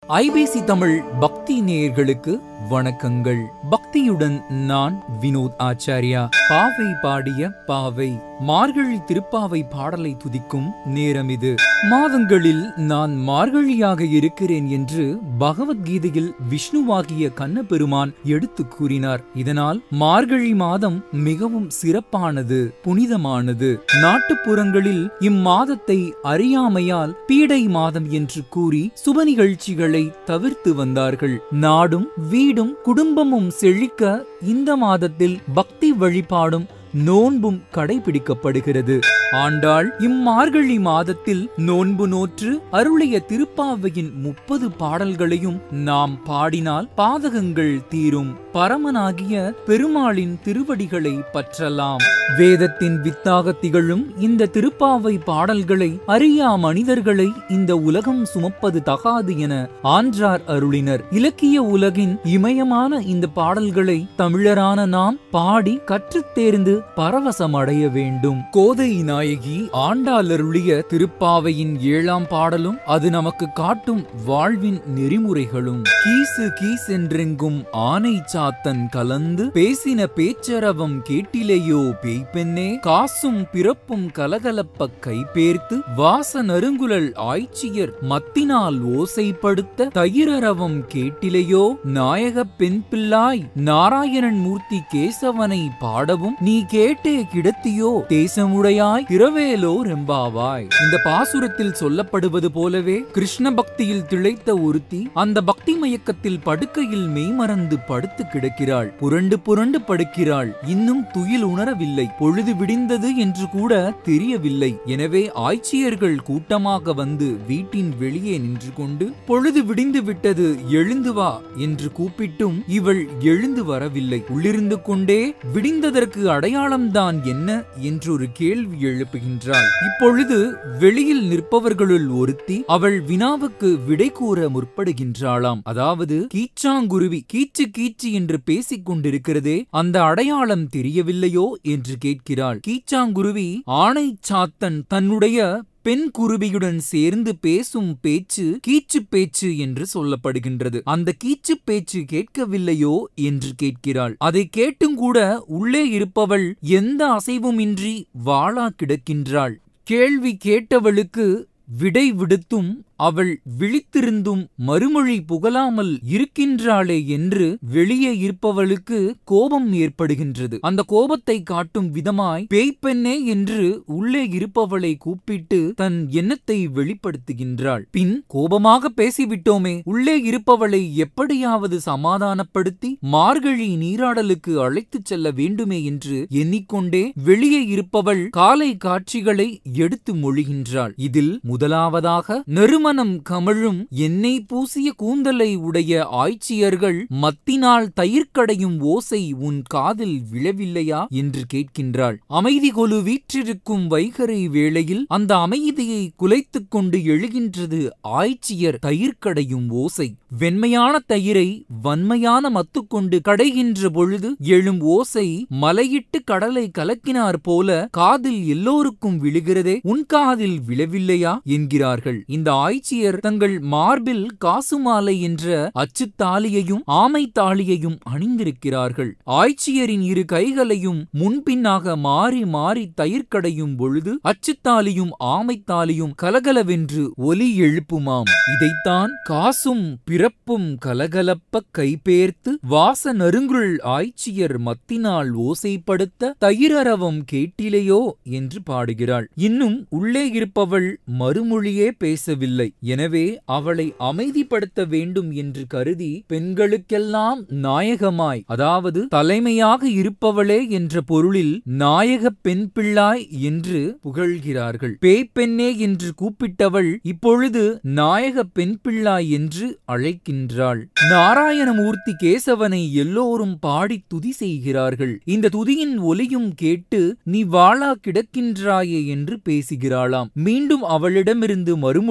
IBC Tamil பக்தி நேயர்களுக்கு வணக்கங்கள் பக்தியுடன் நான் வினோத் ஆச்சாரியா பாவை பாடிய பாவை மார்கழி திருப்பாவை பாடலை துதிக்கும் நேரம் இது மாதங்களில் நான் மார்கழியாக இருக்கிறேன் என்று பகவத்கீதையில் விஷ்ணுவாகிய கண்ணபெருமான் எடுத்து கூறினார் இதனால் மார்கழி மாதம் மிகவும் சிறப்பானது புனிதமானது நாட்டுப்புறங்களில் இம்மாதத்தை அறியாமையால் பீடை மாதம் என்று கூறி சுப நிகழ்ச்சிகளை தவிர்த்து வந்தார்கள் நாடும் வீடும் குடும்பமும் செழிக்க இந்த மாதத்தில் பக்தி வழிபாடும் நோன்பும் கடைபிடிக்கப்படுகிறது ஆண்டாள் இம்மார்கழி மாதத்தில் நோன்பு நோற்று அருளிய திருப்பாவையின் முப்பது பாடல்களையும் நாம் பாடினால் பாதகங்கள் தீரும் பரமனாகிய பெருமாளின் திருவடிகளை பற்றலாம் வேதத்தின் வித்தாக திகழும் இந்த திருப்பாவை பாடல்களை அறியா மனிதர்களை இந்த உலகம் சுமப்பது தகாது என ஆன்றார் அருளினர் இலக்கிய உலகின் இமயமான இந்த பாடல்களை தமிழரான நாம் பாடி கற்றுத் தேர்ந்து பரவசமடைய வேண்டும் கோதை நாயகி ஆண்டாளருளிய திருப்பாவையின் ஏழாம் பாடலும் அது நமக்கு காட்டும் வாழ்வின் நெறிமுறைகளும் கீசு கீசென்றெங்கும் ஆனை சாத்தன் கலந்து பேசின பேச்சரவம் கேட்டிலேயோ பேய் பெண்ணே காசும் பிறப்பும் கலகலப்ப கைபேர்த்து வாச நறுங்குழல் ஆய்ச்சியர் மத்தினால் ஓசைப்படுத்த தயிரரவம் கேட்டிலையோ நாயக பெண் பிள்ளாய் நாராயணன் மூர்த்தி கேசவனை பாடவும் நீ கேட்டே கிடத்தியோ தேசமுடையாய் திரவேலோ ரெம்பாவாய் இந்த பாசுரத்தில் சொல்லப்படுவது போலவே கிருஷ்ண பக்தியில் திளைத்த ஒருத்தி அந்த பக்தி மயக்கத்தில் படுக்கையில் மெய்மறந்து படுத்து கிடக்கிறாள் புரண்டு புரண்டு படுக்கிறாள் இன்னும் துயில் உணரவில்லை பொழுது விடிந்தது என்று கூட தெரியவில்லை எனவே ஆய்ச்சியர்கள் கூட்டமாக வந்து வீட்டின் வெளியே நின்று கொண்டு பொழுது விடிந்து விட்டது எழுந்து வா என்று கூப்பிட்டும் இவள் எழுந்து வரவில்லை உள்ளிருந்து கொண்டே விடிந்ததற்கு அடையாளம்தான் என்ன என்றொரு கேள்வி எழுப்புகின்றாள் இப்பொழுது வெளியில் நிற்பவர்களுள் ஒருத்தி அவள் வினாவுக்கு விடை கூற முற்படுகின்றாளாம் அதாவது கீச்சாங்குருவி கீச்சு கீச்சு என்று பேசிக் கொண்டிருக்கிறதே அந்த அடையாளம் தெரியவில்லையோ என்று கேட்கிறாள் கீச்சாங்குருவி ஆணை சாத்தன் தன்னுடைய பெண் குருவியுடன் சேர்ந்து பேசும் பேச்சு கீச்சு பேச்சு என்று சொல்லப்படுகின்றது அந்த கீச்சு பேச்சு கேட்கவில்லையோ என்று கேட்கிறாள் அதை கேட்டும் கூட உள்ளே இருப்பவள் எந்த அசைவுமின்றி வாளா கிடக்கின்றாள் கேள்வி கேட்டவளுக்கு விடை விடுத்தும் அவள் விழித்திருந்தும் மறுமொழி புகழாமல் இருக்கின்றாளே என்று வெளியே இருப்பவளுக்கு கோபம் ஏற்படுகின்றது அந்த கோபத்தை காட்டும் விதமாய் பேய்ப்பெண்ணே என்று உள்ளே இருப்பவளை கூப்பிட்டு தன் எண்ணத்தை வெளிப்படுத்துகின்றாள் பின் கோபமாக பேசிவிட்டோமே உள்ளே இருப்பவளை எப்படியாவது சமாதானப்படுத்தி மார்கழி நீராடலுக்கு அழைத்துச் செல்ல வேண்டுமே என்று எண்ணிக்கொண்டே வெளியே இருப்பவள் காலை காட்சிகளை எடுத்து மொழிகின்றாள் இதில் முதலாவதாக நறுமணம் கமழும் எண்ணெய் பூசிய கூந்தலை உடைய ஆய்ச்சியர்கள் மத்தினால் தயிர்க்கடையும் ஓசை உன் காதில் விழவில்லையா என்று கேட்கின்றாள் அமைதி கொலு வீற்றிருக்கும் வைகரை வேளையில் அந்த அமைதியை குலைத்துக் கொண்டு எழுகின்றது ஆய்ச்சியர் தயிர்க்கடையும் ஓசை வெண்மையான தயிரை வன்மையான மத்துக்கொண்டு கடைகின்ற பொழுது எழும் ஓசை மலையிட்டு கடலை கலக்கினார் போல காதில் எல்லோருக்கும் விழுகிறதே உன் காதில் விழவில்லையா என்கிறார்கள் இந்த ஆய்ச்சியர் தங்கள் மார்பில் காசு மாலை என்ற அச்சுத்தாலியையும் ஆமை தாலியையும் அணிந்திருக்கிறார்கள் ஆய்ச்சியரின் இரு கைகளையும் முன்பின்னாக மாறி மாறி தயிர்க்கடையும் பொழுது அச்சுத்தாலியும் ஆமைத்தாலியும் கலகலவென்று ஒலி எழுப்புமாம் இதைத்தான் காசும் பிறப்பும் கலகலப்ப கைபேர்த்து வாச நறுங்குள் ஆய்ச்சியர் மத்தினால் ஓசைப்படுத்த தயிரரவம் கேட்டிலையோ என்று பாடுகிறாள் இன்னும் உள்ளே இருப்பவள் மறுமொழியே பேசவில்லை எனவே அவளை அமைதிப்படுத்த வேண்டும் என்று கருதி பெண்களுக்கெல்லாம் நாயகமாய் அதாவது தலைமையாக இருப்பவளே என்ற பொருளில் நாயக பெண் பிள்ளாய் என்று புகழ்கிறார்கள் பேய்ப்பெண்ணே என்று கூப்பிட்டவள் இப்பொழுது நாயக பெண் பிள்ளாய் என்று அழைக்கின்றாள் நாராயணமூர்த்தி கேசவனை எல்லோரும் பாடி துதி செய்கிறார்கள் இந்த துதியின் ஒலியும் கேட்டு நீ வாழா கிடக்கின்றாயே என்று பேசுகிறாளாம் மீண்டும் அவளிடமிருந்து மறுமொழி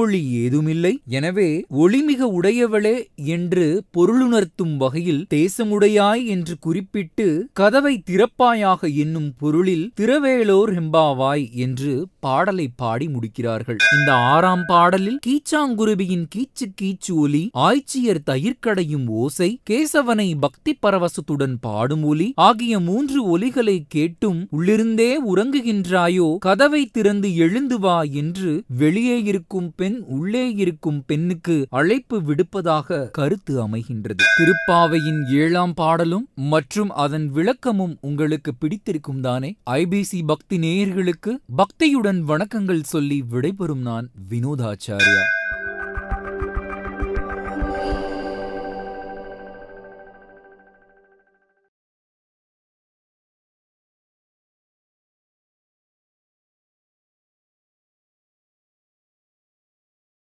ஏதுமில்லை எனவே ஒளிமிக உடையவளே என்று பொருளுணர்த்தும் வகையில் தேசமுடையாய் என்று குறிப்பிட்டு கதவை திறப்பாயாக என்னும் பொருளில் திரவேலோர் ஹெம்பாவாய் என்று பாடலை பாடி முடிக்கிறார்கள் இந்த ஆறாம் பாடலில் கீச்சாங்குருவியின் கீச்சு கீச்சு ஒலி ஆய்ச்சியர் தயிர்க்கடையும் ஓசை கேசவனை பக்தி பரவசத்துடன் பாடும் ஒலி ஆகிய மூன்று ஒலிகளை கேட்டும் உள்ளிருந்தே உறங்குகின்றாயோ கதவை திறந்து எழுந்து வா என்று வெளியே இருக்கும் பெண் உள்ளே இருக்கும் பெண்ணுக்கு அழைப்பு விடுப்பதாக கருத்து அமைகின்றது திருப்பாவையின் ஏழாம் பாடலும் மற்றும் அதன் விளக்கமும் உங்களுக்கு பிடித்திருக்கும் தானே ஐபிசி பக்தி நேயர்களுக்கு பக்தியுடன் வணக்கங்கள் சொல்லி விடைபெறும் நான் வினோதாச்சாரியா